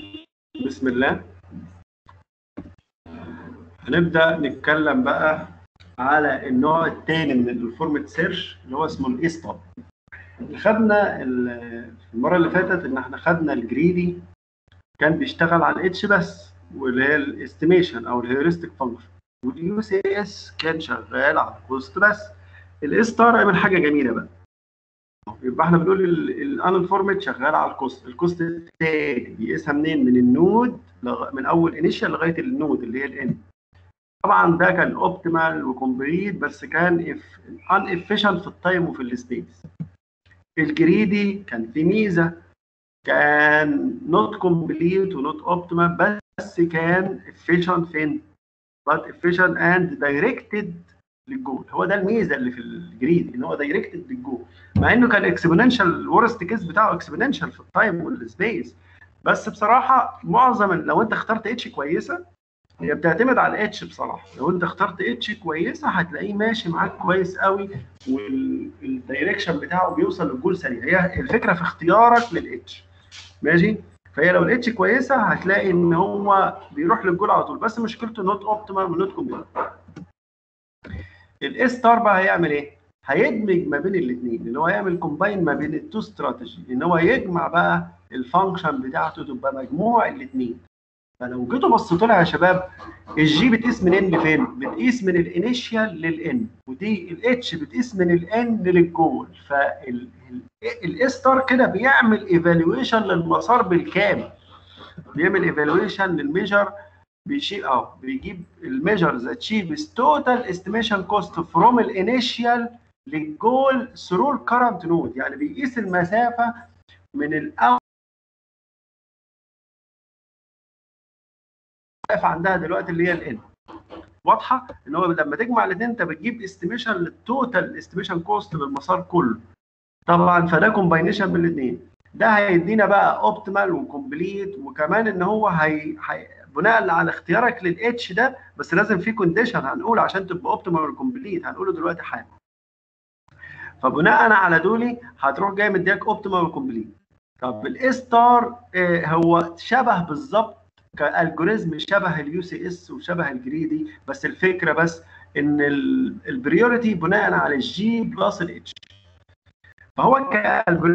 بسم الله هنبدا نتكلم بقى على النوع الثاني من الفورمت سيرش اللي هو اسمه الاستاب خدنا ال- المره اللي فاتت ان احنا خدنا الجريدي كان بيشتغل على الاتش بس واللي هي الاستيميشن او الهيورستيك فانكشن واليو سي اس كان شغال على الكوست بس الاستار عمل حاجه جميله بقى يبقى احنا بنقول الان فورمت شغال على الكوست الكوست التاني بيقيسها منين من النود لغ... من اول انيشال لغايه النود اللي هي الان طبعا ده كان اوبتيمال وكومبليت بس كان ان افيشنت في التايم وفي السبيس الجريدي كان في ميزه كان نوت كومبليت ونوت اوبتيمال بس كان افيشنت فين؟ but efficient and directed للجول هو ده الميزه اللي في الجريد ان هو دايركتد للجول مع انه كان اكسبوننشال الورست كيس بتاعه اكسبوننشال في التايم والسبيس بس بصراحه معظم لو انت اخترت اتش كويسه هي بتعتمد على الاتش بصراحه لو انت اخترت اتش كويسه هتلاقيه ماشي معاك كويس قوي والدايركشن بتاعه بيوصل للجول سريع هي الفكره في اختيارك للاتش ماشي فهي لو الاتش كويسه هتلاقي ان هو بيروح للجول على طول بس مشكلته نوت اوبتيمال ونوت كومبليت الاس ستار بقى هيعمل ايه؟ هيدمج ما بين الاثنين اللي هو هيعمل كومباين ما بين التو استراتيجي ان هو يجمع بقى الفانكشن بتاعته تبقى مجموع الاثنين فلو جيتوا بصيتوا لها يا شباب الجي بتقيس من ان لفين؟ بتقيس من الانيشيال للان ودي الاتش بتقيس من الان للجول فالاس ستار كده بيعمل ايفالويشن للمسار بالكامل بيعمل ايفالويشن للميجر بيشيل اه بيجيب الميجرز اتشيفز توتال استيميشن كوست فروم الانيشيال للجول ثرو الكرنت نود يعني بيقيس المسافه من الاول عندها دلوقتي اللي هي الان واضحه ان هو لما تجمع الاثنين انت بتجيب استيميشن للتوتال استيميشن كوست للمسار كله طبعا فده كومباينيشن بين الاثنين ده هيدينا بقى اوبتيمال وكومبليت وكمان ان هو هي, هي بناء على اختيارك للاتش ده بس لازم في كونديشن هنقول عشان تبقى اوبتيمال وكومبليت هنقوله دلوقتي حالا فبناء على دولي هتروح جاي مديك اوبتيمال وكومبليت طب الاي ستار آه هو شبه بالظبط كالجوريزم شبه اليو سي اس وشبه الجريدي بس الفكره بس ان البريوريتي بناء على الجي بلس الاتش فهو كالجوريزم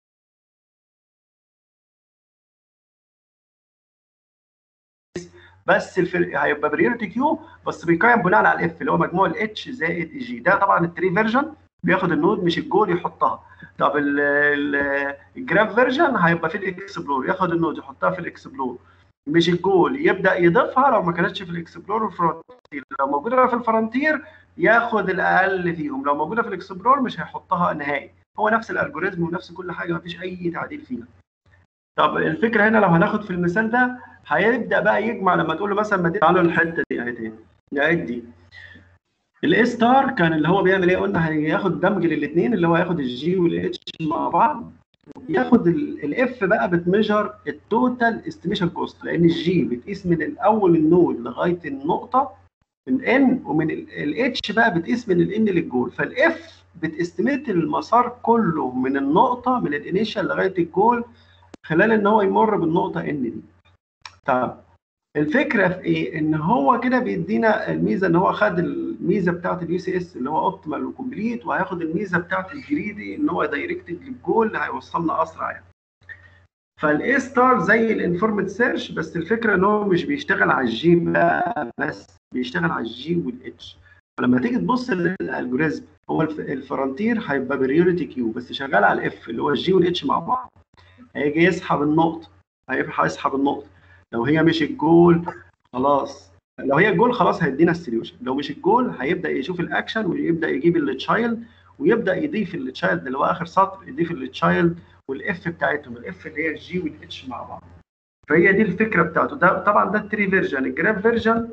بس الفرق هيبقى بريورتي كيو بس بيقيم بناء على الاف اللي هو مجموع الاتش زائد الجي ده طبعا التري فيرجن بياخد النود مش الجول يحطها طب الجراف فيرجن هيبقى في الاكسبلور ياخد النود يحطها في الاكسبلور مش الجول يبدا يضيفها لو ما كانتش في الاكسبلور والفرونتير لو موجوده في الفرونتير ياخد الاقل فيهم لو موجوده في الاكسبلور مش هيحطها نهائي هو نفس الالجوريزم ونفس كل حاجه ما فيش اي تعديل فيها طب الفكره هنا لو هناخد في المثال ده هيبدا بقى يجمع لما تقول له مثلا ما تعالوا الحته دي اهي تاني نعد دي الاي ستار كان اللي هو بيعمل ايه قلنا هياخد دمج للاثنين اللي هو هياخد الجي والاتش مع بعض ياخد الاف بقى بتميجر التوتال استيميشن كوست لان الجي بتقيس من الاول النود لغايه النقطه من ان ومن الاتش بقى بتقيس من الان للجول فالاف بتستميت المسار كله من النقطه من الانيشال لغايه الجول خلال ان هو يمر بالنقطه ان دي طب الفكره في ايه؟ ان هو كده بيدينا الميزه ان هو خد الميزه بتاعت اليو سي اس اللي هو اوبتيمال وكومبليت وهياخد الميزه بتاعت الجريدي ان هو دايركتد للجول اللي هيوصلنا اسرع يعني. فالاي ستار زي الانفورمد سيرش بس الفكره ان هو مش بيشتغل على الجي بقى بس بيشتغل على الجي والاتش فلما تيجي تبص للالجوريزم هو الفرونتير هيبقى بريوريتي كيو بس شغال على الاف اللي هو الجي والاتش مع بعض هيجي يسحب النقطه هيبقى يسحب النقطه لو هي مش الجول خلاص لو هي الجول خلاص هيدينا السوليوشن لو مش الجول هيبدا يشوف الاكشن ويبدا يجيب التشايلد ويبدا يضيف التشايلد اللي هو اخر سطر يضيف التشايلد والاف بتاعتهم الاف اللي هي الجي والاتش مع بعض فهي دي الفكره بتاعته ده طبعا ده التري فيرجن الجراف فيرجن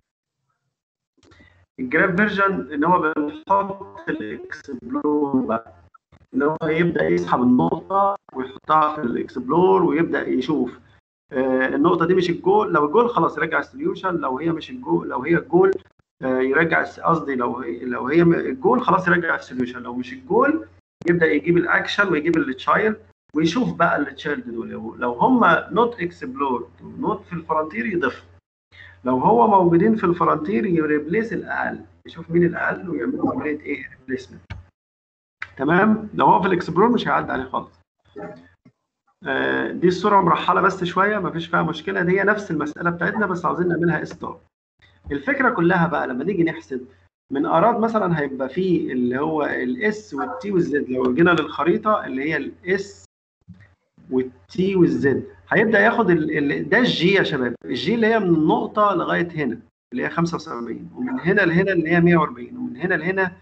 الجراف فيرجن ان هو بنحط الاكسبلور بقى ان هو يبدا يسحب النقطه ويحطها في الاكسبلور ويبدا يشوف آه النقطه دي مش الجول لو الجول خلاص يرجع السوليوشن لو هي مش الجول لو هي الجول آه يرجع قصدي لو هي لو هي الجول خلاص يرجع السوليوشن لو مش الجول يبدا يجيب الاكشن ويجيب التشايلد ويشوف بقى التشيلد دول لو هم نوت اكسبلورد ونوت في الفرونتير يضيف لو هو موجودين في الفرونتير يريبليس الاقل يشوف مين الاقل ويعمل عمليه ايه ريبليسمنت تمام لو هو في الاكسبلور مش هيعدي عليه خالص آه، دي الصوره مرحله بس شويه ما فيش فيها مشكله دي هي نفس المساله بتاعتنا بس عاوزين نعملها استار الفكره كلها بقى لما نيجي نحسب من اراد مثلا هيبقى فيه اللي هو الاس والتي والزد لو جينا للخريطه اللي هي الاس والتي والزد هيبدا ياخد ال ال ده الجي يا شباب الجي اللي هي من النقطه لغايه هنا اللي هي 75 ومن هنا لهنا اللي هي 140 ومن هنا لهنا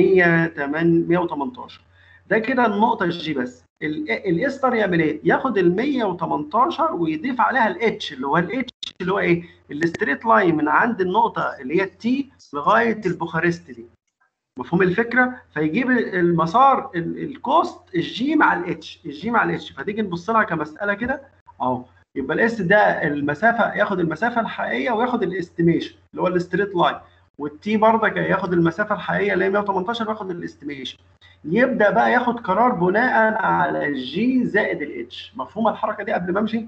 118 ده كده النقطه الجي بس الاستر يعمل ايه؟ ياخد ال 118 ويضيف عليها الاتش اللي هو الاتش اللي هو ايه؟ الستريت لاين من عند النقطه اللي هي التي لغايه البوخارست دي. مفهوم الفكره؟ فيجيب المسار الكوست الجي مع الاتش، الجي مع الاتش فتيجي نبص لها كمساله كده اهو يبقى الاس ده المسافه ياخد المسافه الحقيقيه وياخد الاستيميشن اللي هو الستريت لاين والتي برضك ياخد المسافه الحقيقيه اللي هي 118 وياخد الاستيميشن يبدا بقى ياخد قرار بناء على الجي زائد الاتش مفهومه الحركه دي قبل ما امشي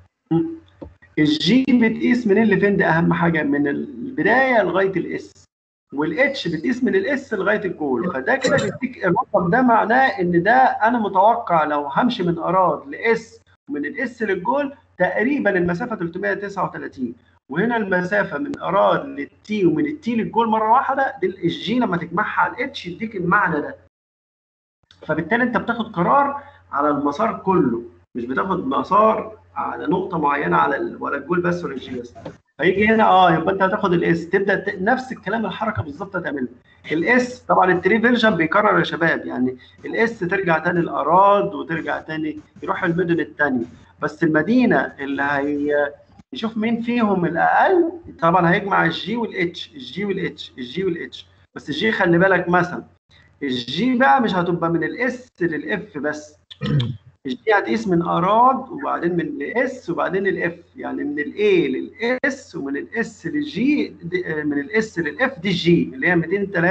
الجي بتقيس منين لفين ده اهم حاجه من البدايه لغايه الاس والاتش بتقيس من الاس لغايه الجول فده كده بيديك الرقم ده معناه ان ده انا متوقع لو همشي من اراد لاس ومن الاس للجول تقريبا المسافه 339 وهنا المسافه من اراد للتي ومن التي للجول مره واحده دي الجي لما تجمعها على الاتش يديك المعنى ده فبالتالي انت بتاخد قرار على المسار كله مش بتاخد مسار على نقطه معينه على ال... ولا الجول بس ولا الجي بس فيجي هنا اه يبقى انت هتاخد الاس تبدا ت... نفس الكلام الحركه بالظبط هتعملها الاس طبعا التري فيرجن بيكرر يا شباب يعني الاس ترجع تاني الاراد وترجع تاني يروح المدن الثانيه بس المدينه اللي هي يشوف مين فيهم الاقل طبعا هيجمع الجي والاتش الجي والاتش الجي والاتش بس الجي خلي بالك مثلا الجي بقى مش هتبقى من الاس للاف بس الجي هتقيس من اراد وبعدين من الاس وبعدين الاف يعني من الاي للاس ومن الاس للجي من الاس للاف دي الجي اللي هي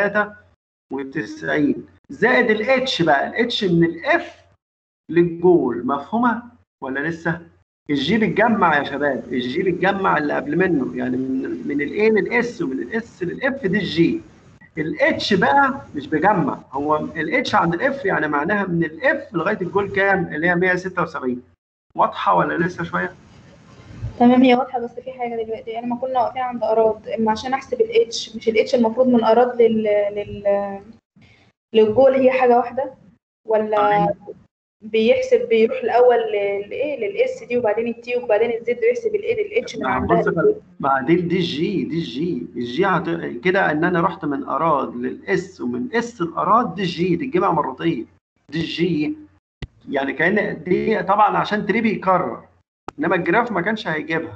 293 زائد الاتش بقى الاتش من الاف للجول مفهومه ولا لسه؟ الجي بتجمع يا شباب الجي بتجمع اللي قبل منه يعني من من الاي للاس ومن الاس للاف دي الجي الاتش بقى مش بجمع هو الاتش عند الاف يعني معناها من الاف لغايه الجول كام اللي هي 176 واضحه ولا لسه شويه؟ تمام هي واضحه بس في حاجه دلوقتي انا ما كنا واقفين عند اراد اما عشان احسب الاتش مش الاتش المفروض من اراد لل لل للجول هي حاجه واحده ولا بيحسب بيروح الاول للايه للاس دي وبعدين التي وبعدين الزد ويحسب الايه الاتش من عندها بعدين دي الجي دي الجي الجي هت... كده ان انا رحت من اراد للاس ومن اس الاراد دي الجي تتجمع مرتين دي الجي يعني كان دي طبعا عشان تري بيكرر انما الجراف ما كانش هيجيبها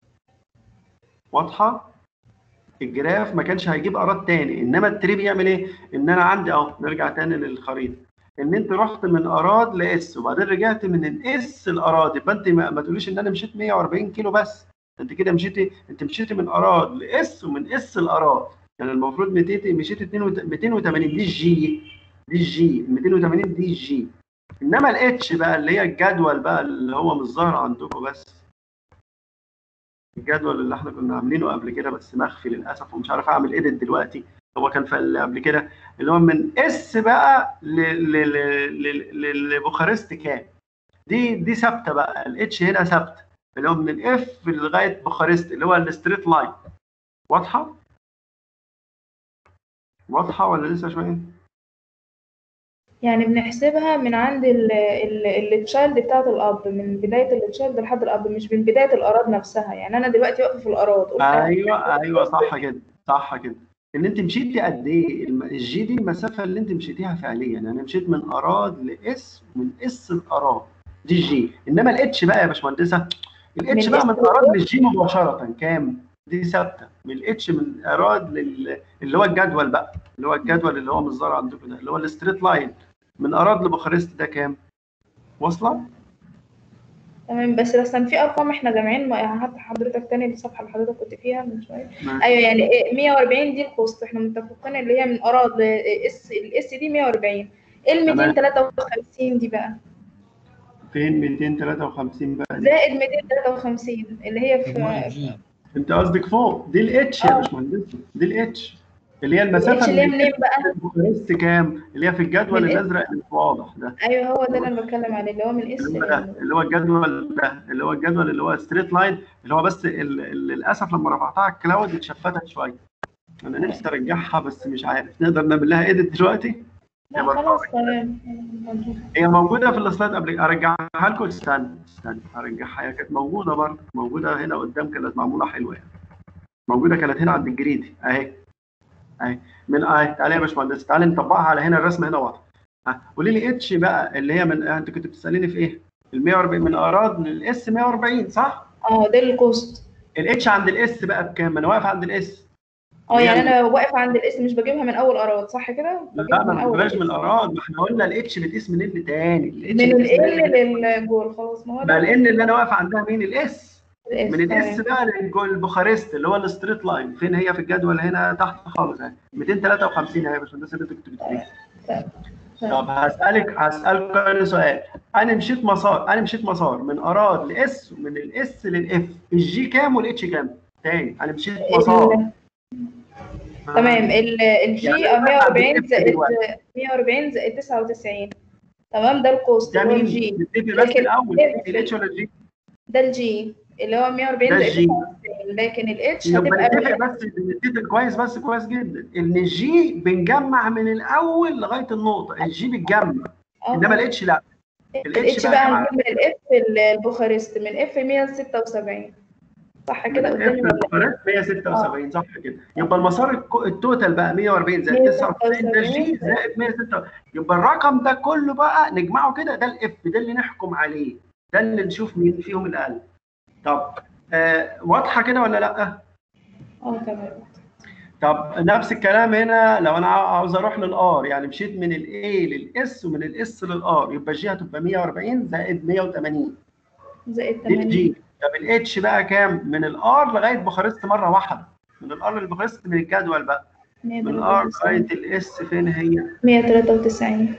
واضحه الجراف ما كانش هيجيب اراد تاني انما التري بيعمل ايه ان انا عندي اهو نرجع تاني للخريطه ان انت رحت من اراد لاس وبعدين رجعت من الاس لاراد يبقى انت ما تقوليش ان انا مشيت 140 كيلو بس انت كده مشيتي انت مشيتي من اراد لاس ومن اس لاراد يعني المفروض مشيت مشيت 280 دي الجي دي الجي 280 دي الجي انما الاتش بقى اللي هي الجدول بقى اللي هو مش ظاهر عندكم بس الجدول اللي احنا كنا عاملينه قبل كده بس مخفي للاسف ومش عارف اعمل ايديت دلوقتي هو كان في اللي قبل كده اللي هو من اس بقى لبوخارست كام دي دي ثابته بقى الاتش هنا ثابته اللي هو من الاف لغايه بوخارست اللي هو الستريت لاين واضحه واضحه ولا لسه شويه يعني بنحسبها من عند التشايلد بتاعت الاب من بدايه التشايلد لحد الاب مش من بدايه الاراد نفسها يعني انا دلوقتي واقفه في الاراد ايوه ايوه صح كده صح كده ان انت مشيتي قد ايه الجي دي المسافه اللي انت مشيتيها فعليا يعني انا مشيت من اراد لاس من اس لاراد دي الجي انما الاتش بقى يا باشمهندسه الاتش بقى من اراد للجي مباشره كام دي ثابته من الاتش من اراد لل... اللي هو الجدول بقى اللي هو الجدول اللي هو مش ظاهر عندكم ده اللي هو الستريت لاين من اراد لبوخارست ده كام واصله تمام بس بس في ارقام احنا جامعين هات حضرتك تاني الصفحه اللي حضرتك كنت فيها من شويه ايوه يعني 140 دي الكوست احنا متفقين اللي هي من اراد لاس الاس دي 140 ال 253 دي بقى فين 253 بقى دي؟ زائد 253 اللي هي مجموع في الجي انت قصدك فوق دي الاتش يا آه. باشمهندس دي الاتش اللي هي الاتش المسافه اللي هي من منين بقى؟ بوخارست كام اللي هي في الجدول من إيه؟ الازرق اللي واضح ده ايوه هو ده اللي انا بتكلم عليه اللي هو من اس اللي هو ده اللي هو الجدول ده اللي هو الجدول اللي هو ستريت لاين اللي هو بس ال- ال- للاسف لما رفعتها على الكلاود اتشفتت شويه انا نفسي ارجعها بس مش عارف نقدر نعمل لها ايديت دلوقتي لا خلاص تمام هي موجوده في السلايد قبل ارجعها لكم استنى استنى ارجعها هي كانت موجوده برضه موجوده هنا قدام كانت معموله حلوه يعني موجوده كانت هنا عند الجريدي اهي اهي من اهي تعالى يا باشمهندس تعالى نطبقها على هنا الرسمه هنا واضحه ها قولي لي اتش بقى اللي هي من انت كنت بتساليني في ايه؟ ال 140 من اراد للاس 140 صح؟ اه ده الكوست الاتش عند الاس بقى بكام؟ انا واقف عند الاس اه يعني يعني- انا واقف عند الاس مش بجيبها من اول اراد صح كده؟ بجيبها لا ما اول بلاش من الإس. الاراد ما احنا قلنا الاتش بتقيس من ال تاني ال من ال للجول خلاص ما هو بقى ده الان اللي انا واقف عندها مين؟ الاس الاس من الاس تمام. بقى للجول البوخارست اللي هو الستريت لاين فين هي في الجدول هنا تحت خالص اهي 253 اهي يا باشمهندس اللي انت كنت بتقولي طب هسالك هسالك انا سؤال انا مشيت مسار انا مشيت مسار من اراد لاس ومن الاس للاف الجي كام والاتش كام؟ تاني انا مشيت مسار ال- تمام ال- الجي يعني اه أنا 140 عندي زائد دلوقتي. 140 زائد 99 تمام ده الكوست ده اللي هو مين؟ الجي نتفق بس لكن الاول الإف- الاتش ولا الجي؟ ده الجي اللي هو 140 ده زائد الجي. 99 لكن الاتش يبقى هتبقى نتفق بس نتفق كويس بس كويس جدا ان الجي بنجمع من الاول لغايه النقطه الجي بتجمع اه انما الاتش لا الاتش بقى بقى كام هنجيب من الاف البوخارست من اف 176 صح كده قدامي ولا الفرق 176 صح كده يبقى المسار الكو- التوتال بقى 140 زائد 99 ده الجي زائد 106 يبقى الرقم ده كله بقى نجمعه كده ده الاف ده اللي نحكم عليه ده اللي نشوف مين فيهم الاقل طب آه واضحه كده ولا لا؟ اه تمام طب نفس الكلام هنا لو انا عاوز اروح للار يعني مشيت من الاي للاس ومن الاس للار يبقى الجي هتبقى 140 زائد 180 زائد دي 80 الجي طب الاتش بقى كام؟ من الار لغايه بوخارست مره واحده من الار للبوخارست من الجدول بقى من الار لغايه الاس فين هي؟ 193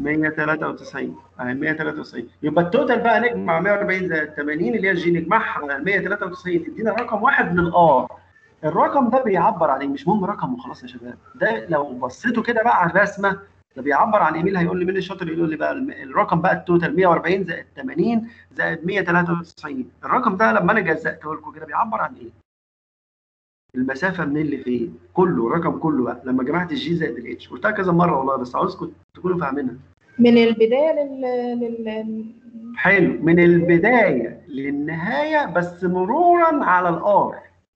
193 اهي 193 يبقى التوتال بقى نجمع 140 زائد 80 اللي هي الجي نجمعها على 193 تدينا رقم واحد للار الرقم ده بيعبر عن ايه؟ مش مهم رقم وخلاص يا شباب ده لو بصيتوا كده بقى على الرسمه ده بيعبر عن ايميل هيقول لي مين الشاطر يقول لي بقى الم- الرقم بقى التوتال 140 زائد 80 زائد 193 الرقم ده لما انا جزأته لكم كده بيعبر عن ايه؟ المسافه من اللي فين؟ كله الرقم كله بقى لما جمعت الجي زائد الاتش قلتها كذا مره والله بس عاوزكم تكونوا فاهمينها من البداية لل لل حلو من البدايه للنهايه بس مرورا على الار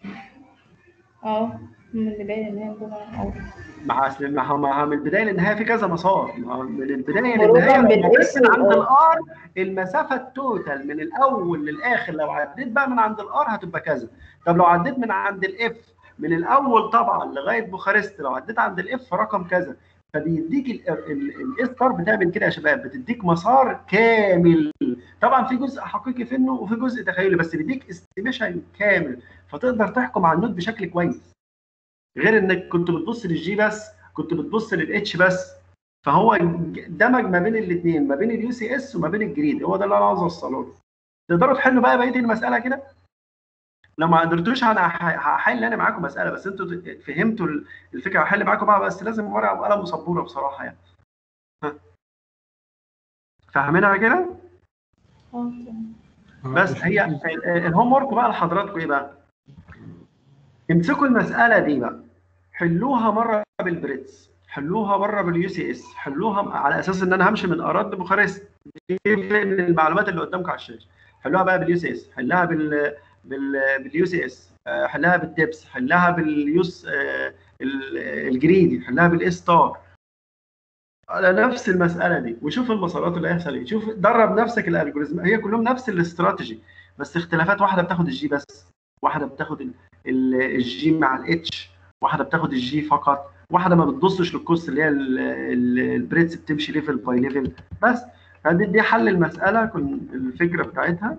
اه من البداية للنهاية اه مع أصل- مع مع- من البدايه للنهايه في كذا مسار مع- من البدايه مرورا للنهايه لو بالاسم عديت من عند والآر. الار المسافه التوتال من الاول للاخر لو عديت بقى من عند الار هتبقى كذا طب لو عديت من عند الاف من الاول طبعا لغايه بوخارست لو عديت عند الاف رقم كذا فبيديك الاستار بتعمل كده يا شباب بتديك مسار كامل طبعا في جزء حقيقي فيه وفي جزء تخيلي بس بيديك استيميشن كامل فتقدر تحكم على النود بشكل كويس غير انك كنت بتبص للجي بس كنت بتبص للاتش بس فهو دمج ما بين الاثنين ما بين اليو سي اس وما بين الجريد هو ده اللي انا عاوز اوصله له تقدروا تحلوا بقى بقيه المساله كده لو ما قدرتوش انا هح- هحل انا معاكم مساله بس انتوا فهمتوا الفكره هحل معاكم بقى بس لازم ورقه وقلم وسبوره بصراحه يعني ها. فاهمينها كده اه تمام. بس هي ال- الهوم ورك بقى لحضراتكم ايه بقى امسكوا المساله دي بقى حلوها مره بالبريتس حلوها مره باليو سي اس حلوها على اساس ان انا همشي من اراد بوخارست دي من المعلومات اللي قدامكم على الشاشه حلوها بقى باليو سي اس حلها بال بال باليو سي اس آه، حلها بالدبس حلها باليوس آه، ال- الجريدي حلها بالاس ستار على نفس المساله دي وشوف المسارات اللي هيحصل ايه شوف درب نفسك الالجوريزم هي كلهم نفس الاستراتيجي بس اختلافات واحده بتاخد الجي بس واحده بتاخد ال- ال- الجي مع الاتش واحده بتاخد الجي فقط واحده ما بتبصش للكوست اللي هي ال- ال- البريتس بتمشي ليفل باي ليفل بس فدي دي حل المساله كن الفكره بتاعتها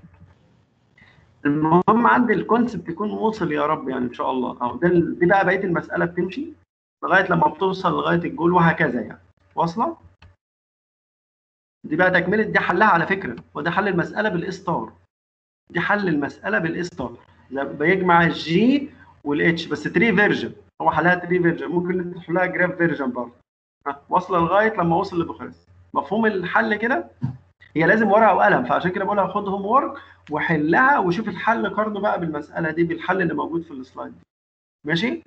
المهم عندي الكونسبت يكون وصل يا رب يعني ان شاء الله اهو ده ال- دي بقى بقيه المساله بتمشي لغايه لما بتوصل لغايه الجول وهكذا يعني واصله دي بقى تكمله دي حلها على فكره وده حل المساله بالاستار دي حل المساله بالاستار بيجمع الجي والاتش بس 3 فيرجن هو حلها 3 فيرجن ممكن تحلها جراف فيرجن برضه واصله لغايه لما وصل لبوخارست مفهوم الحل كده هي لازم ورقه وقلم فعشان كده بقول لها خد هوم ورك وحلها وشوف الحل قارنه بقى بالمساله دي بالحل اللي موجود في السلايد ماشي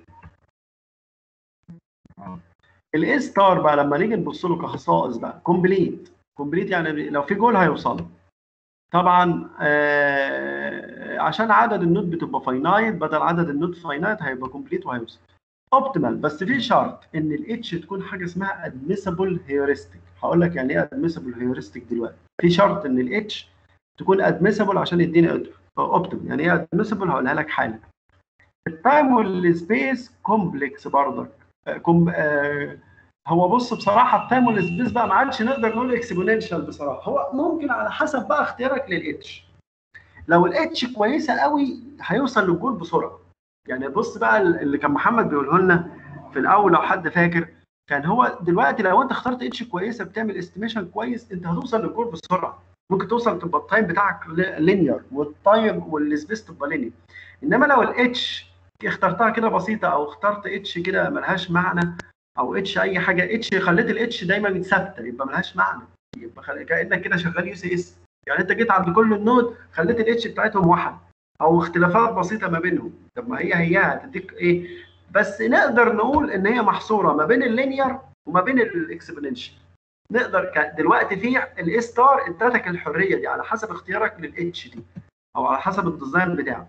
الاي ستار بقى لما نيجي نبص له كخصائص بقى كومبليت كومبليت يعني لو في جول هيوصل طبعا آه عشان عدد النوت بتبقى فاينايت بدل عدد النوت فاينايت هيبقى كومبليت وهيوصل اوبتيمال بس في شرط ان الاتش تكون حاجه اسمها ادميسبل هيورستيك هقول لك يعني ايه ادميسبل هيورستيك دلوقتي في شرط ان الاتش تكون ادميسبل عشان يديني اوبتيمال يعني ايه ادميسبل هقولها لك حالا التايم والسبيس كومبلكس برضك كوم آه هو بص بصراحه التايم والسبيس بقى ما عادش نقدر نقول اكسبوننشال بصراحه هو ممكن على حسب بقى اختيارك للاتش لو الاتش كويسه قوي هيوصل للجول بسرعه يعني بص بقى اللي كان محمد بيقوله لنا في الاول لو حد فاكر كان هو دلوقتي لو انت اخترت اتش كويسه بتعمل استيميشن كويس انت هتوصل للجول بسرعه ممكن توصل تبقى التايم بتاعك لينير والتايم والسبيس تبقى لينير انما لو الاتش اخترتها كده بسيطه او اخترت اتش كده ملهاش معنى او اتش اي حاجه اتش خليت الاتش دايما ثابته يبقى ملهاش معنى يبقى خل... كانك كده شغال يو سي اس يعني انت جيت عند كل النود خليت الاتش بتاعتهم واحد او اختلافات بسيطه ما بينهم طب ما هي هي هتديك ايه بس نقدر نقول ان هي محصوره ما بين اللينير وما بين الاكسبوننشال نقدر دلوقتي في الاي ستار ادتك الحريه دي على حسب اختيارك للاتش دي او على حسب الديزاين بتاعك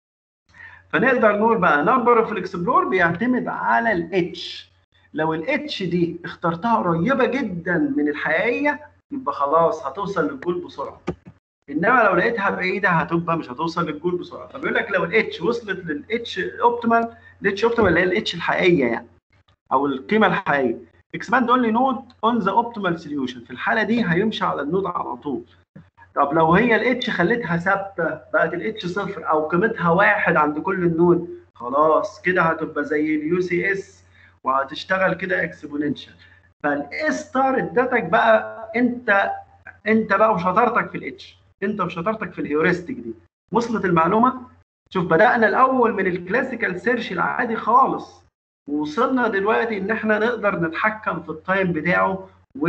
فنقدر نقول بقى نمبر اوف الاكسبلور بيعتمد على الاتش لو الاتش دي اخترتها قريبه جدا من الحقيقيه يبقى خلاص هتوصل للجول بسرعه انما لو لقيتها بعيده هتبقى مش هتوصل للجول بسرعه فبيقول لك لو الاتش وصلت للاتش اوبتيمال الاتش اوبتيمال اللي هي الاتش الحقيقيه يعني او القيمه الحقيقيه اكسباند اونلي نود اون ذا اوبتيمال سوليوشن في الحاله دي هيمشي على النود على طول طب لو هي الاتش خليتها ثابته بقت الاتش صفر او قيمتها واحد عند كل النود خلاص كده هتبقى زي اليو سي اس وهتشتغل كده اكسبوننشال فالاي ستار ادتك بقى انت انت بقى وشطارتك في الاتش انت وشطارتك في الهيورستيك دي وصلت المعلومه شوف بدانا الاول من الكلاسيكال سيرش العادي خالص ووصلنا دلوقتي ان احنا نقدر نتحكم في التايم بتاعه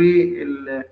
وال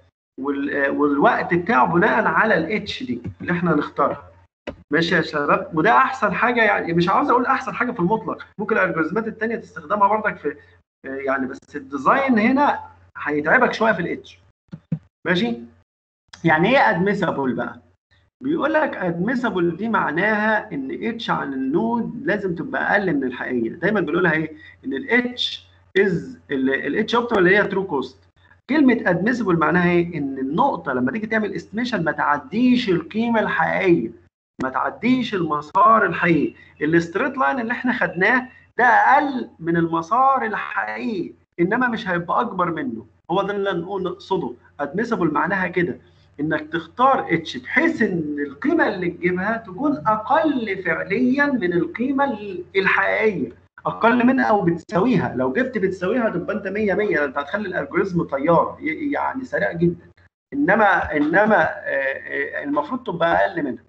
والوقت بتاعه بناء على الاتش دي اللي احنا نختارها ماشي يا شباب وده احسن حاجه يعني مش عاوز اقول احسن حاجه في المطلق ممكن الالجوريزمات الثانيه تستخدمها برضك في يعني بس الديزاين هنا هيتعبك شويه في الاتش ماشي يعني ايه ادميسابل بقى بيقول لك ادميسابل دي معناها ان اتش عن النود لازم تبقى اقل من الحقيقيه دايما بنقولها ايه ان الاتش از الاتش اوبتيمال اللي هي ترو كوست كلمه ادميسبل معناها ايه ان النقطه لما تيجي تعمل استيميشن ما تعديش القيمه الحقيقيه ما تعديش المسار الحقيقي الستريت لاين اللي احنا خدناه ده اقل من المسار الحقيقي انما مش هيبقى اكبر منه هو ده اللي نقول نقصده ادميسبل معناها كده انك تختار اتش بحيث ان القيمه اللي تجيبها تكون اقل فعليا من القيمه الحقيقيه اقل منها او بتساويها لو جبت بتساويها تبقى انت 100 100 انت هتخلي الالجوريزم طيار يعني سريع جدا انما انما المفروض تبقى اقل منها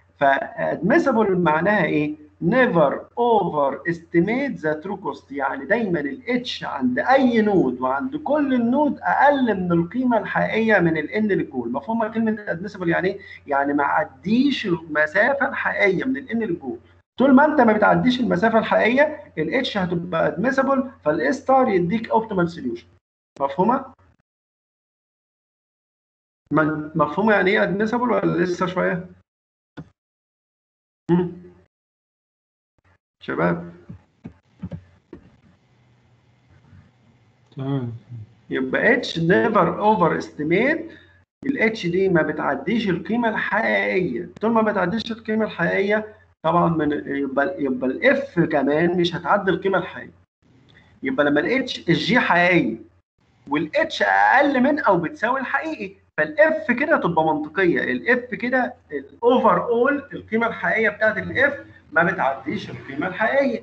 فادميسبل معناها ايه never overestimate the true cost يعني دايما الاتش عند اي نود وعند كل النود اقل من القيمه الحقيقيه من الان لكول مفهوم كلمه ادميسبل يعني ايه يعني ما عديش المسافه الحقيقيه من الان لكول طول ما انت ما بتعديش المسافه الحقيقيه الاتش هتبقى ادميسبل فالاي ستار يديك اوبتيمال سوليوشن مفهومه مفهومه يعني ايه ادميسبل ولا لسه شويه مم. شباب تمام يبقى اتش نيفر اوفر استيميت الاتش دي ما بتعديش القيمه الحقيقيه طول ما ما بتعديش القيمه الحقيقيه طبعا من يبقى يبقى الاف كمان مش هتعدي القيمه الحقيقيه يبقى لما الاتش الجي حقيقي والاتش اقل من او بتساوي الحقيقي فالاف كده تبقى منطقيه الاف كده الاوفر اول القيمه الحقيقيه بتاعت الاف ما بتعديش القيمه الحقيقيه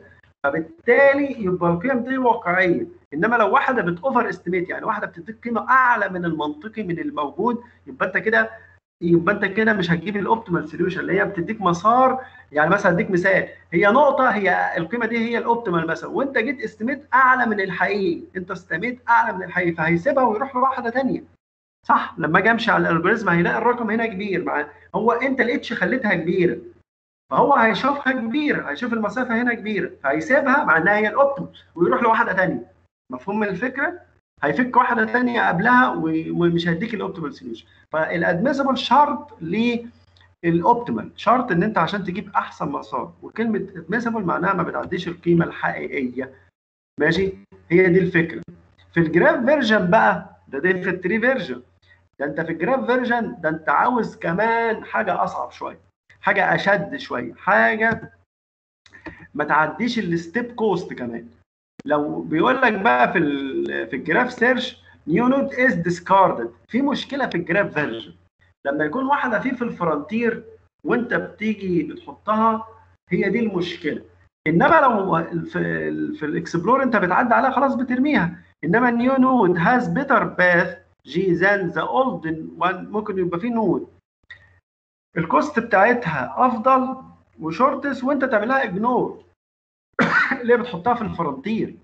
فبالتالي يبقى القيم دي واقعيه انما لو واحده بتوفر استيميت يعني واحده بتديك قيمه اعلى من المنطقي من الموجود يبقى انت كده يبقى انت كده مش هتجيب الاوبتيمال سوليوشن اللي هي بتديك مسار يعني مثلا اديك مثال هي نقطه هي القيمه دي هي الاوبتيمال مثلا وانت جيت استيميت اعلى من الحقيقي انت استيميت اعلى من الحقيقي فهيسيبها ويروح لواحده ثانيه صح لما اجي امشي على الالجوريزم هيلاقي الرقم هنا كبير مع هو انت الاتش خليتها كبيره فهو هيشوفها كبيره هيشوف المسافه هنا كبيره فهيسيبها مع انها هي الاوبتيمال ويروح لواحده ثانيه مفهوم من الفكره هيفك واحده ثانيه قبلها ومش هيديك الاوبتيمال سوليوشن فالادميسبل شرط للاوبتيمال شرط ان انت عشان تجيب احسن مسار وكلمه ادميسبل معناها ما بتعديش القيمه الحقيقيه ماشي هي دي الفكره في الجراف فيرجن بقى ده ده في التري فيرجن ده انت في الجراف فيرجن ده انت عاوز كمان حاجه اصعب شويه حاجه اشد شويه حاجه ما تعديش الستيب كوست كمان لو بيقول لك بقى في ال في الجراف سيرش نيو نود از ديسكاردد في مشكله في الجراف فيرجن لما يكون واحده فيه في الفرونتير وانت بتيجي بتحطها هي دي المشكله انما لو في في الاكسبلور انت بتعدي عليها خلاص بترميها انما النيو نود هاز بيتر باث جي ذان ذا اولد وان ممكن يبقى فيه نود الكوست بتاعتها افضل وشورتس وانت تعملها اجنور اللي هي بتحطها في الفرونتير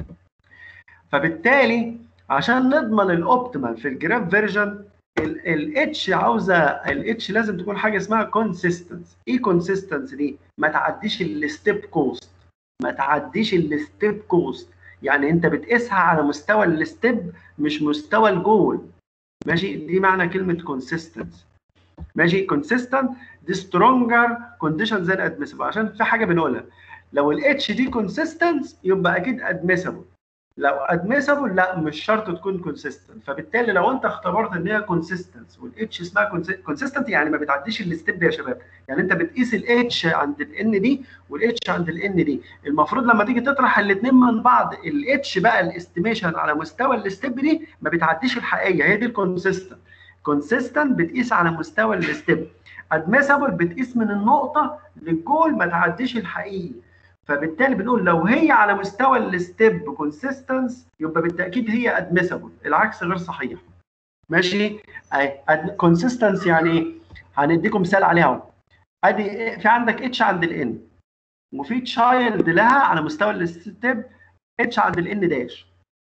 فبالتالي عشان نضمن الاوبتيمال في الجراف فيرجن الاتش عاوزه الاتش لازم تكون حاجه اسمها كونسيستنس ايه كونسيستنس دي ما تعديش الستيب كوست ما تعديش الستيب كوست يعني انت بتقيسها على مستوى الستيب مش مستوى الجول ماشي دي معنى كلمه كونسيستنس ماشي كونسيستنت دي سترونجر كونديشن زي الادميسبل عشان في حاجه بنقولها لو الاتش دي كونسيستنت يبقى اكيد ادميسبل لو ادميسبل لا مش شرط تكون كونسيستنت فبالتالي لو انت اختبرت ان هي كونسيستنت والاتش اسمها كونسيستنت يعني ما بتعديش الستيب يا شباب يعني انت بتقيس الاتش عند الان دي والاتش عند الان دي المفروض لما تيجي تطرح الاثنين من بعض الاتش بقى الاستيميشن على مستوى الستيب دي ما بتعديش الحقيقيه هي دي الكونسيستنت كونسيستنت بتقيس على مستوى الستيب ادميسبل بتقيس من النقطه للجول ما تعديش الحقيقي فبالتالي بنقول لو هي على مستوى الستيب كونسيستنس يبقى بالتاكيد هي ادميسبل العكس غير صحيح ماشي اي كونسيستنس يعني ايه هنديكم مثال عليها اهو ادي في عندك اتش عند الان وفي تشايلد لها على مستوى الستيب اتش عند الان داش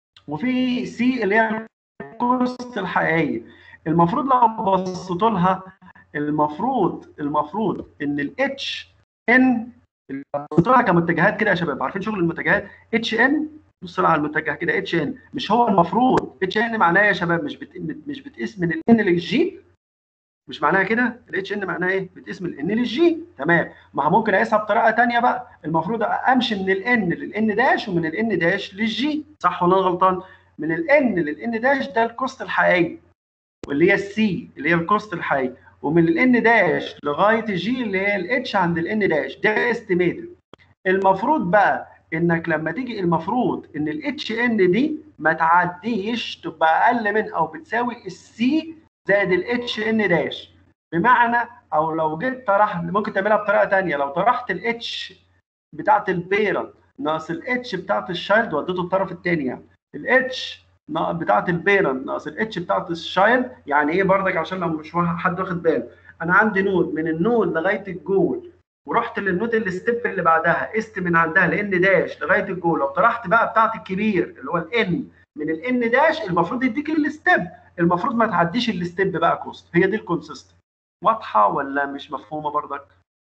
وفي سي اللي هي الكوست الحقيقيه المفروض لو بصيتوا لها المفروض المفروض ان الاتش ان بصوا كمتجهات كده يا شباب عارفين شغل المتجهات اتش ان بص على المتجه كده اتش ان مش هو المفروض اتش ان معناه يا شباب مش بت... مش بتقيس من الان للجي مش معناها كده الاتش ان معناها ايه بتقيس من الان للجي تمام ما ممكن اقيسها بطريقه ثانيه بقى المفروض امشي من الان للان داش ومن الان داش للجي صح ولا انا غلطان من الان للان داش ده الكوست الحقيقي واللي هي السي اللي هي الكوست الحقيقي ومن الان داش لغايه الجي اللي هي الاتش عند الان داش ده استيميتد المفروض بقى انك لما تيجي المفروض ان الاتش ان دي ما تعديش تبقى اقل من او بتساوي السي زائد الاتش ان داش بمعنى او لو جيت طرحت ممكن تعملها بطريقه ثانيه لو طرحت الاتش بتاعت البيرنت ناقص الاتش بتاعت الشايلد وديته الطرف الثاني يعني الاتش بتاعت البيرنت ناقص الاتش بتاعت الشايلد يعني ايه برضك عشان لو مش حد واخد باله انا عندي نود من النود لغايه الجول ورحت للنود الستيب اللي بعدها قست من عندها لان داش لغايه الجول لو طرحت بقى بتاعت الكبير اللي هو الان من الان داش المفروض يديك الستيب المفروض ما تعديش الستيب بقى كوست هي دي الكونسيستنت واضحه ولا مش مفهومه برضك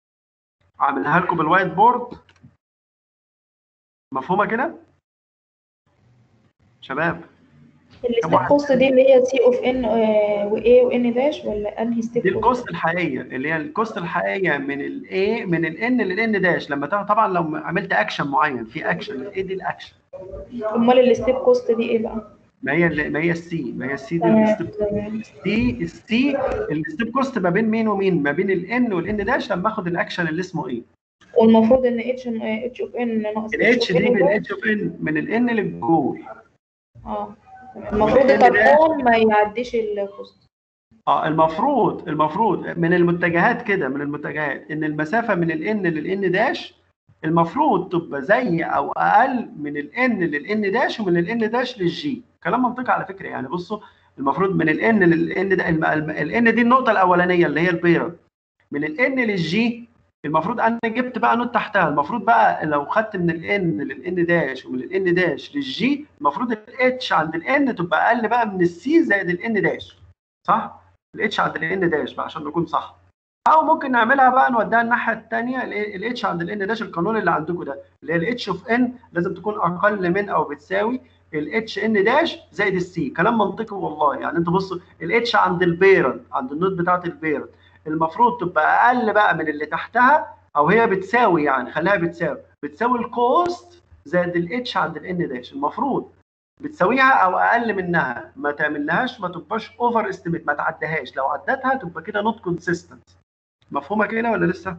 عاملها لكم بالوايت بورد مفهومه كده شباب الستيب كوست دي اللي هي سي اوف ان واي وان داش ولا انهي ستيب دي الكوست الحقيقيه اللي هي الكوست الحقيقيه من الاي من الان للان داش لما طبعا لو عملت اكشن معين في اكشن الاي دي الاكشن امال الستيب كوست دي ايه بقى؟ ما هي ما هي السي ما هي السي دي الستيب السي السي الستيب كوست ما بين مين ومين ما بين الان والان داش لما اخد الاكشن اللي اسمه ايه والمفروض ان اتش اتش اوف ان ناقص الاتش دي من اتش اوف ان من الان للجول اه المفروض الارقام ما يعديش الكوست اه المفروض المفروض من المتجهات كده من المتجهات ان المسافه من الان للان داش المفروض تبقى زي او اقل من الان للان داش ومن الان داش للجي كلام منطقي على فكره يعني بصوا المفروض من الان للان ده الان دي النقطه الاولانيه اللي هي البيرة من الان للجي المفروض انا جبت بقى نوت تحتها المفروض بقى لو خدت من الان للان داش ومن الان داش للجي المفروض الاتش عند الان تبقى اقل بقى من السي زائد الان داش صح الاتش عند الان داش بقى عشان نكون صح او ممكن نعملها بقى نوديها الناحيه الثانيه الاتش عند الان داش القانون اللي عندكم ده اللي هي الاتش اوف ان لازم تكون اقل من او بتساوي الاتش ان داش زائد السي كلام منطقي والله يعني انتوا بصوا الاتش عند البيرنت عند النوت بتاعت البيرنت المفروض تبقى اقل بقى من اللي تحتها او هي بتساوي يعني خليها بتساوي بتساوي الكوست زائد الاتش عند الان داش المفروض بتساويها او اقل منها ما تعملهاش ما تبقاش اوفر استيميت ما تعدهاش لو عدتها تبقى كده نوت كونسيستنت مفهومه كده ولا لسه؟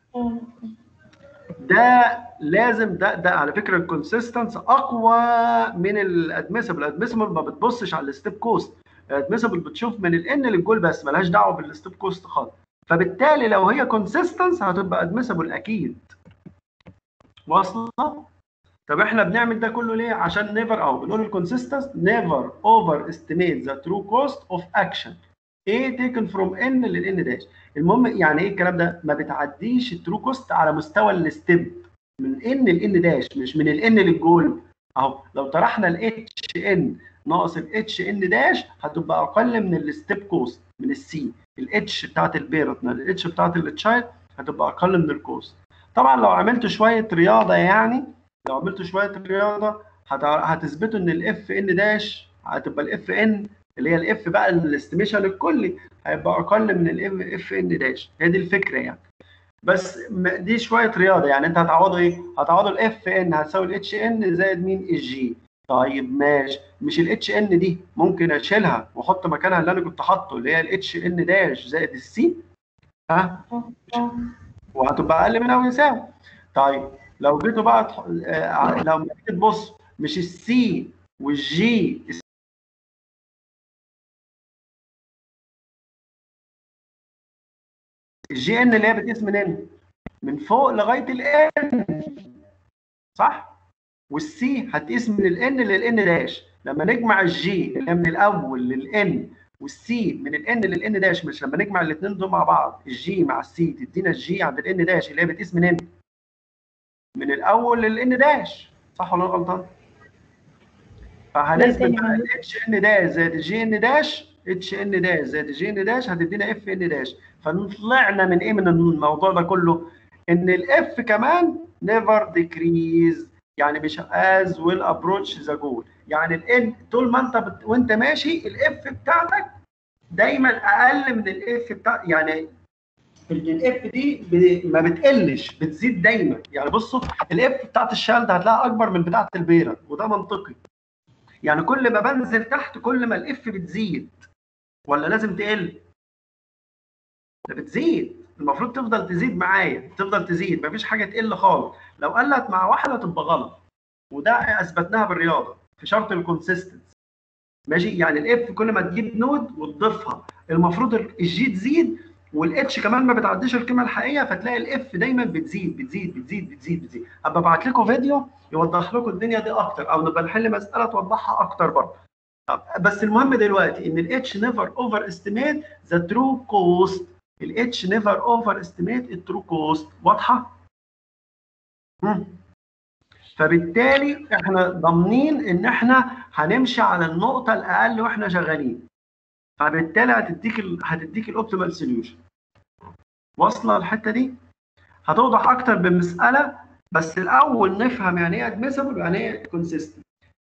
ده لازم ده ده على فكره الكونسيستنس اقوى من الادميسبل الادميسبل ما بتبصش على الستيب كوست الادميسبل بتشوف من الان للجول بس ملهاش دعوه بالستيب كوست خالص فبالتالي لو هي كونسيستنس هتبقى ادميسبل اكيد واصله طب احنا بنعمل ده كله ليه عشان نيفر او بنقول الكونسيستنس نيفر اوفر استيميت ذا ترو كوست اوف اكشن A taken from N للN داش المهم يعني ايه الكلام ده ما بتعديش الترو كوست على مستوى الستيب من N لN داش مش من الN للجول اهو لو طرحنا ال HN ناقص ال HN داش هتبقى اقل من الستيب كوست من السي الاتش بتاعت البيرنت الاتش بتاعت التشايلد هتبقى اقل من الكوست طبعا لو عملت شويه رياضه يعني لو عملت شويه رياضه هتثبتوا ان الاف ان داش هتبقى الاف ان اللي هي الاف بقى الاستيميشن الكلي هيبقى اقل من الاف ان داش هي دي الفكره يعني بس دي شويه رياضه يعني انت هتعوضوا ايه؟ هتعوضوا الاف ان هتساوي الاتش ان زائد مين الجي طيب ماشي مش الاتش ان دي ممكن اشيلها واحط مكانها اللي انا كنت حاطه اللي هي الاتش ان داش زائد السي ها وهتبقى اقل من او يساوي طيب لو جيتوا بقى تح... آه لو جيت تبص مش السي والجي الجي ان اللي هي بتقيس منين؟ من فوق لغايه الان صح؟ والسي هتقيس من الان للان داش لما نجمع الجي اللي هي من الاول للان والسي من الان للان داش مش لما نجمع الاثنين دول مع بعض الجي مع السي تدينا الجي عند الان داش اللي هي بتقيس منين؟ من الاول للان داش صح ولا انا غلطان؟ فهنثبت بقى الاتش ان داش زائد الجي ان داش اتش ان داش زائد الجي ان داش هتدينا اف ان داش فطلعنا من ايه من الموضوع ده كله؟ ان الاف كمان نيفر ديكريز يعني مش از ويل ابروتش ذا جول يعني الان طول ما انت بت... وانت ماشي الاف بتاعتك دايما اقل من الاف بتاع يعني الاف دي ب... ما بتقلش بتزيد دايما يعني بصوا الاف بتاعت الشالد هتلاقيها اكبر من بتاعت البيرة وده منطقي يعني كل ما بنزل تحت كل ما الاف بتزيد ولا لازم تقل ده بتزيد المفروض تفضل تزيد معايا تفضل تزيد مفيش حاجه تقل خالص لو قلت مع واحده تبقى غلط وده اثبتناها بالرياضه في شرط الكونسيستنس ماشي يعني الاف كل ما تجيب نود وتضيفها المفروض الجي تزيد والاتش كمان ما بتعديش القيمه الحقيقيه فتلاقي الاف دايما بتزيد بتزيد بتزيد بتزيد بتزيد ابقى ابعت لكم فيديو يوضح لكم الدنيا دي اكتر او نبقى نحل مساله توضحها اكتر برضه بس المهم دلوقتي ان الاتش نيفر اوفر استيميت ذا ترو كوست الاتش نيفر اوفر استيميت الترو كوست واضحه؟ مم. فبالتالي احنا ضامنين ان احنا هنمشي على النقطه الاقل واحنا شغالين فبالتالي هتديك ال... هتديك الاوبتيمال سوليوشن واصله الحته دي هتوضح اكتر بالمساله بس الاول نفهم يعني ايه ادميسبل ويعني ايه كونسيستنت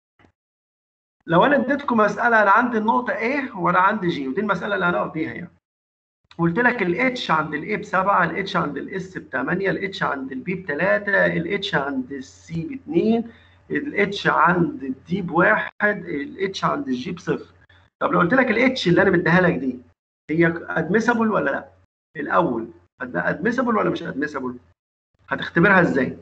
لو انا اديتكم مساله انا عندي النقطه A وانا عندي G ودي المساله اللي هنقف بيها يعني قلت لك الاتش عند الاي ب 7 الاتش عند الاس ب 8 الاتش عند البي ب 3 الاتش عند السي ب 2 الاتش عند الدي ب 1 الاتش عند الجي ب 0 طب لو قلت لك الاتش اللي انا مديها لك دي هي ادميسبل ولا لا؟ الاول ادميسبل ولا مش ادميسبل؟ هتختبرها ازاي؟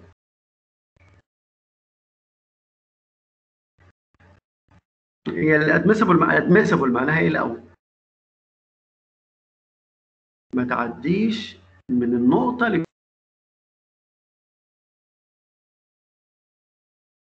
هي الادميسبل ادميسبل معناها ايه الاول؟ ما تعديش من النقطة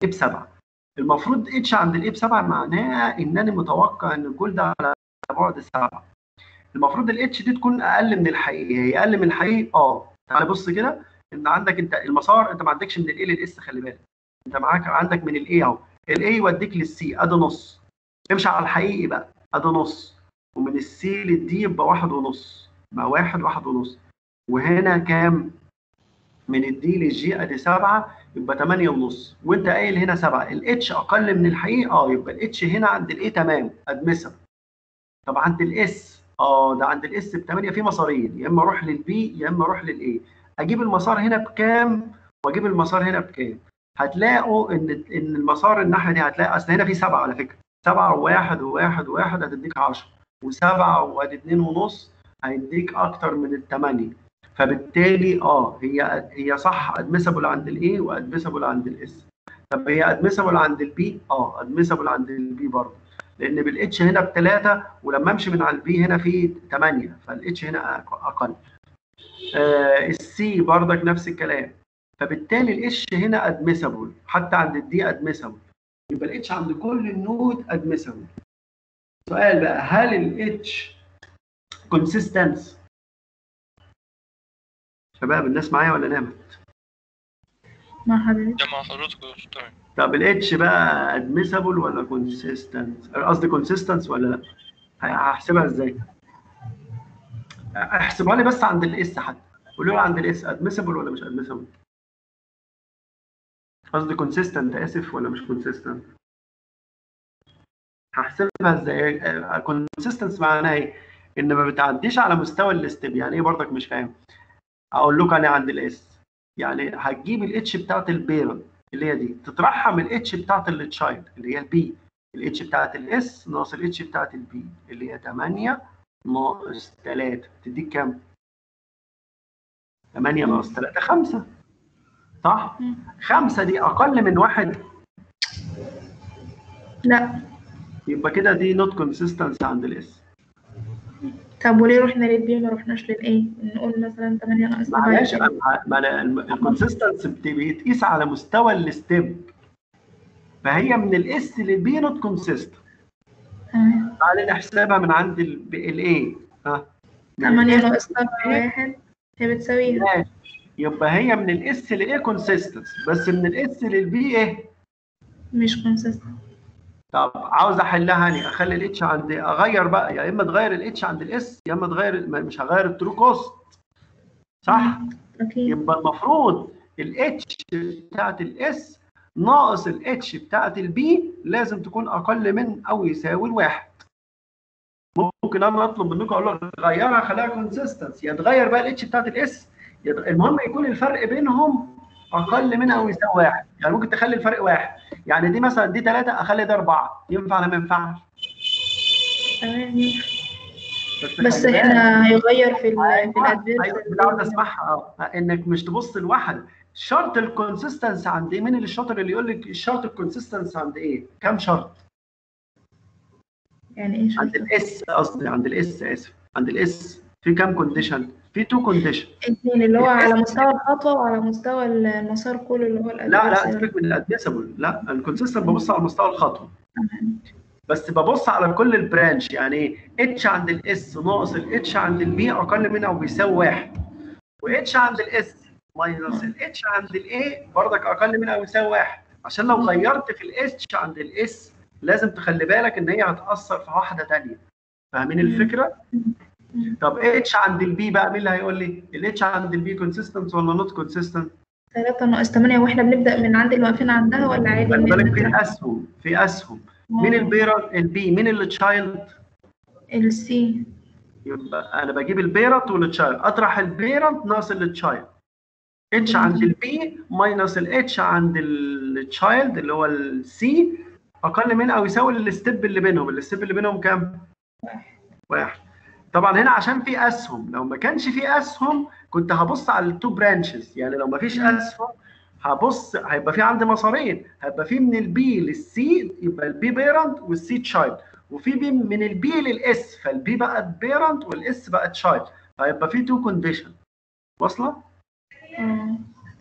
بسبعه المفروض اتش عند الاي بسبعه معناها انني متوقع ان الجول ده على بعد سبعه المفروض الاتش دي تكون اقل من الحقيقي هي اقل من الحقيقي اه تعالى بص كده ان عندك انت المسار انت ما عندكش من الاي للاس خلي بالك انت معاك عندك من الاي اهو الاي يوديك للسي ادي نص امشي على الحقيقي بقى ادي نص ومن السي للدي يبقى واحد ونص يبقى واحد واحد ونص وهنا كام؟ من الدي للجي ادي سبعه يبقى 8 ونص وانت قايل هنا سبعه الاتش اقل من الحقيقي اه يبقى الاتش هنا عند الاي تمام ادمسر طب عند الاس اه ده عند الاس ب 8 في مسارين يا اما اروح للبي يا اما اروح للاي اجيب المسار هنا بكام واجيب المسار هنا بكام هتلاقوا ان ان المسار الناحيه دي هتلاقي اصل هنا في سبعه على فكره سبعه وواحد وواحد وواحد هتديك 10 وسبعه وادي اتنين ونص هيديك اكتر من الثمانيه فبالتالي اه هي هي صح ادمسبل عند الاي وادمسبل عند الاس طب هي ادمسبل عند البي اه ادمسبل عند البي برضه لان بالاتش هنا بثلاثه ولما امشي من على البي هنا في 8 فالاتش هنا اقل آه السي برضك نفس الكلام فبالتالي الاتش هنا ادمسبل حتى عند الدي ادمسبل يبقى الاتش عند كل النود ادمسبل سؤال بقى هل الاتش كونسيستنس شباب الناس معايا ولا نامت؟ مع حضرتك ده مع حضرتك يا دكتور تمام طب الاتش بقى ادمسبل ولا كونسيستنت؟ قصدي كونسيستنس ولا لا؟ هحسبها ازاي؟ احسبها لي بس عند الاس حتى قولوا لي عند الاس ادمسبل ولا مش ادمسبل؟ قصدي كونسيستنت اسف ولا مش كونسيستنت؟ هحسبها ازاي؟ كونسيستنس معناها ايه؟ ان ما بتعديش على مستوى الاستيب يعني ايه برضك مش فاهم؟ اقول لكم انا عند الاس يعني هتجيب الاتش بتاعت البيرنت اللي هي دي تطرحها من الاتش بتاعت التشايلد اللي هي البي الاتش بتاعت الاس ناقص الاتش بتاعت البي اللي هي 8 ناقص 3 تديك كام؟ 8 ناقص 3 5 صح؟ مم. 5 دي اقل من واحد لا يبقى كده دي نوت كونسيستنس عند الاس طب وليه رحنا للبي ما رحناش للايه نقول مثلا 8 ناقص 7 معلش ما الكونسيستنس بيتقيس على مستوى الستيب فهي من الاس للبي نوت كونسيستنت تمام تعالى نحسبها من عند الاي ها من 8 ال S ناقص 7 واحد هي بتساويها ماشي يبقى هي من الاس لايه كونسيستنس بس من الاس للبي ايه مش كونسيستنت طب عاوز احلها اني اخلي الاتش عند اغير بقى يا اما تغير الاتش عند الاس يا اما تغير ما- مش هغير الترو كوست صح اكيد يبقى المفروض الاتش بتاعت الاس ناقص الاتش بتاعت البي لازم تكون اقل من او يساوي الواحد ممكن انا اطلب منكم اقول لك غيرها خليها كونسيستنس يا تغير بقى الاتش بتاعت الاس المهم يكون الفرق بينهم اقل من او يساوي واحد يعني ممكن تخلي الفرق واحد يعني دي مثلا دي ثلاثه اخلي ده اربعه ينفع ولا ما ينفعش؟ تمام ينفع. بس, بس خلي بالك. احنا هيغير في ال في ايوه ايوه الادفيرس كنت عاوز اسمعها اه انك مش تبص لواحد شرط الكونسيستنس عند ايه؟ مين اللي الشاطر اللي يقول لك شرط الكونسيستنس عند ايه؟ كم شرط؟ يعني ايه عند شرط الاس قصدي عند الاس اسف عند الاس في كم كونديشن؟ في تو كونديشن اتنين اللي هو على مستوى الخطوة وعلى مستوى المسار كله اللي هو لا لا الادفيرس سيبك من الادميسبل لا الكونسيستنت ببص على مستوى الخطوه تمام بس ببص على كل البرانش يعني ايه اتش عند الاس ناقص الاتش عند البي اقل من او بيساوي واحد واتش عند الاس ماينس الاتش عند الاي برضك اقل من او يساوي واحد عشان لو غيرت في الاتش عند الاس لازم تخلي بالك ان هي هتاثر في واحده ثانيه فاهمين الفكره؟ طب اتش عند البي بقى مين اللي هيقول لي؟ الاتش عند البي كونسيستنت ولا نوت كونسيستنت؟ تلاتة ناقص تمانية واحنا بنبدأ من عند اللي واقفين عندها ولا عادي خلي بالك في نطرح؟ اسهم في اسهم مين البيرنت البي مين التشايلد؟ السي يبقى انا بجيب البيرنت والتشايلد اطرح البيرنت ناقص التشايلد اتش عند البي ماينس الاتش عند التشايلد اللي هو السي اقل من او يساوي الستيب اللي بينهم الستيب اللي بينهم كام واحد طبعا هنا عشان في اسهم لو ما كانش في اسهم كنت هبص على التو برانشز يعني لو ما فيش اسهم هبص هيبقى في عندي مسارين هيبقى في من البي للسي يبقى البي بيرنت والسي تشايلد وفي بي من البي للاس فالبي بقت بيرنت والاس بقت تشايلد فهيبقى في تو كونديشن واصله؟ اه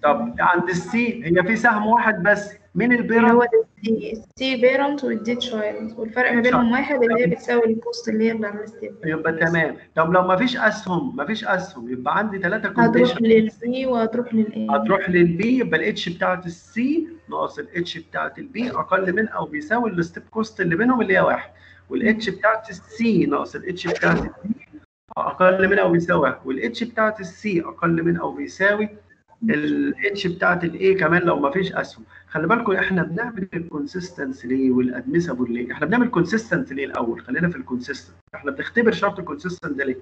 طب عند السي هي في سهم واحد بس مين اللي البيرنت هو السي السي بيرنت والدي تشايلد والفرق ما بينهم واحد اللي هي بتساوي الكوست اللي هي اللي على الستيب يبقى تمام طب لو ما فيش اسهم ما فيش اسهم يبقى عندي ثلاثه هتروح كونديشن للبي وهتروح للاي هتروح للبي يبقى الاتش بتاعت السي ناقص الاتش بتاعت البي اقل من او بيساوي الستيب كوست اللي بينهم اللي هي واحد والاتش بتاعت السي ناقص الاتش بتاعت البي اقل من او بيساوي واحد والاتش بتاعت السي اقل من او بيساوي الاتش بتاعت الاي كمان لو ما فيش اسهم خلي بالكم احنا بنعمل الكونسيستنس ليه والادميسابل ليه احنا بنعمل كونسيستنت ليه الاول خلينا في الكونسيستنت احنا بنختبر شرط الكونسيستنت ده ليه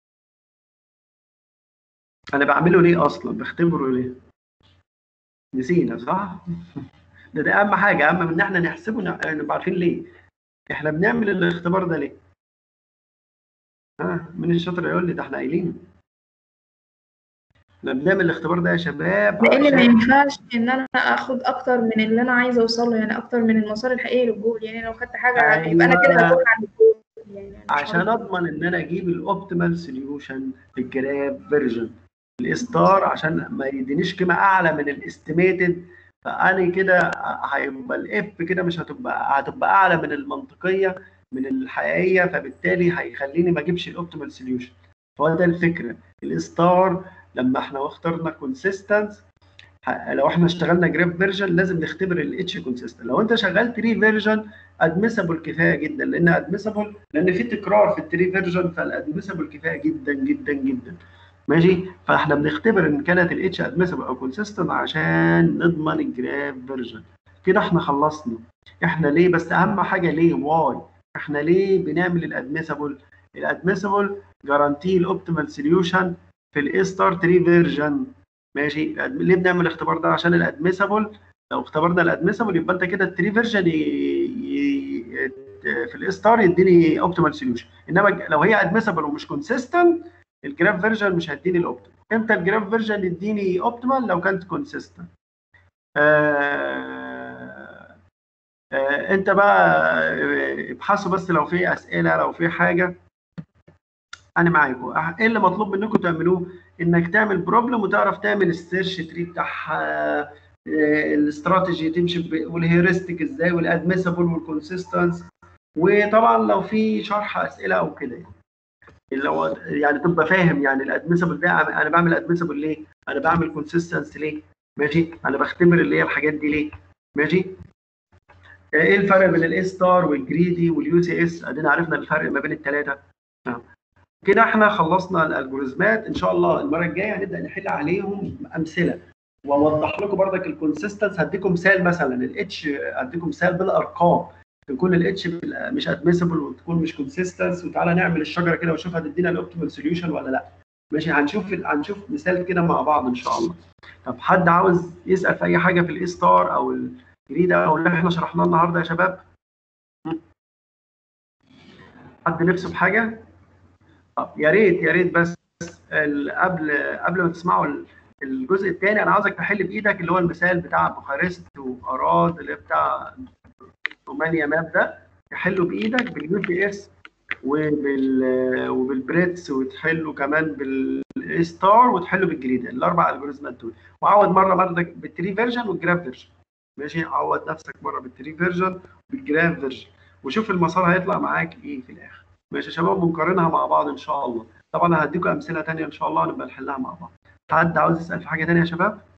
انا بعمله ليه اصلا بختبره ليه نسينا صح ده ده اهم حاجه اهم من ان احنا نحسبه نع- نبقى عارفين ليه احنا بنعمل الاختبار ده ليه ها مين الشاطر يقول لي ده احنا قايلين احنا بنعمل الاختبار ده يا شباب لان ما عشان- ينفعش ان انا اخد اكتر من اللي انا عايزه اوصل له يعني اكتر من المسار الحقيقي للجول يعني لو خدت حاجه أيوة. يبقى انا كده هكون عند الجول يعني أنا مش عشان عارفة. اضمن ان انا اجيب الاوبتيمال سوليوشن للجراب فيرجن الاستار عشان ما يدينيش قيمه اعلى من الاستيميتد فانا كده هيبقى الاف كده مش هتبقى هتبقى اعلى من المنطقيه من الحقيقيه فبالتالي هيخليني ما اجيبش الاوبتيمال سوليوشن فهو ده الفكره الاستار لما احنا اخترنا كونسيستنس لو احنا اشتغلنا جراب فيرجن لازم نختبر الاتش كونسيستنت لو انت شغال تري فيرجن ادمسبل كفايه جدا لان ادمسبل لان في تكرار في التري فيرجن فالادمسبل كفايه جدا جدا جدا ماشي فاحنا بنختبر ان كانت الاتش ادمسبل او كونسيستنت عشان نضمن الجراف فيرجن كده احنا خلصنا احنا ليه بس اهم حاجه ليه واي احنا ليه بنعمل الادمسبل الادمسبل جارانتي الاوبتيمال سوليوشن في الاي ستار تري فيرجن ماشي الأد- ليه بنعمل الاختبار ده عشان الادمسبل لو اختبرنا الادمسبل يبقى انت كده التري فيرجن في الاي ستار يديني اوبتيمال سوليوشن انما ج- لو هي ادمسبل ومش كونسيستنت الجراف فيرجن مش هيديني الاوبتيمال امتى الجراف فيرجن يديني اوبتيمال لو كانت كونسيستنت آه آه انت بقى آه، ابحثوا بس لو في اسئله لو في حاجه انا معاكم ايه اللي مطلوب منكم تعملوه انك تعمل بروبلم وتعرف تعمل السيرش تري بتاعها آه، الاستراتيجي تمشي ب- والهيورستيك ازاي والادمسبل والكونسيستنس وطبعا لو في شرح اسئله او كده يعني اللي هو يعني تبقى فاهم يعني الادمسبل ده انا بعمل ادمسبل ليه؟ انا بعمل كونسيستنس ليه؟ ماشي؟ انا بختبر اللي هي الحاجات دي ليه؟ ماشي؟ ايه الفرق بين الاي ستار والجريدي واليو سي اس؟ ادينا عرفنا الفرق ما بين الثلاثه. كده احنا خلصنا الالجوريزمات ان شاء الله المره الجايه هنبدا نحل عليهم امثله واوضح لكم بردك الكونسيستنس هديكم مثال مثلا الاتش هديكم مثال بالارقام تكون الاتش مش ادمسبل وتكون مش كونسيستنس وتعالى نعمل الشجره كده ونشوف هتدينا الاوبتيمال سوليوشن ولا لا ماشي هنشوف هنشوف مثال كده مع بعض ان شاء الله طب حد عاوز يسال في اي حاجه في الاي ستار او الجريد او اللي احنا شرحناه النهارده يا شباب حد نفسه في حاجه طب يا ريت يا ريت بس ال- قبل قبل ما تسمعوا ال- الجزء الثاني انا عاوزك تحل بايدك اللي هو المثال بتاع بوخارست واراد اللي بتاع رومانيا ماب ده تحله بايدك باليو تي اس وبال وبالبريتس وتحله كمان بالاي ستار وتحله بالجريد الاربع الجوريزمات دول وعوض مره برضك بالتري فيرجن والجراف فيرجن ماشي عوض نفسك مره بالتري فيرجن والجراف فيرجن وشوف المسار هيطلع معاك ايه في الاخر ماشي يا شباب ونقارنها مع بعض ان شاء الله طبعا هديكم امثله تانية ان شاء الله نبقى نحلها مع بعض حد عاوز يسال في حاجه تانية يا شباب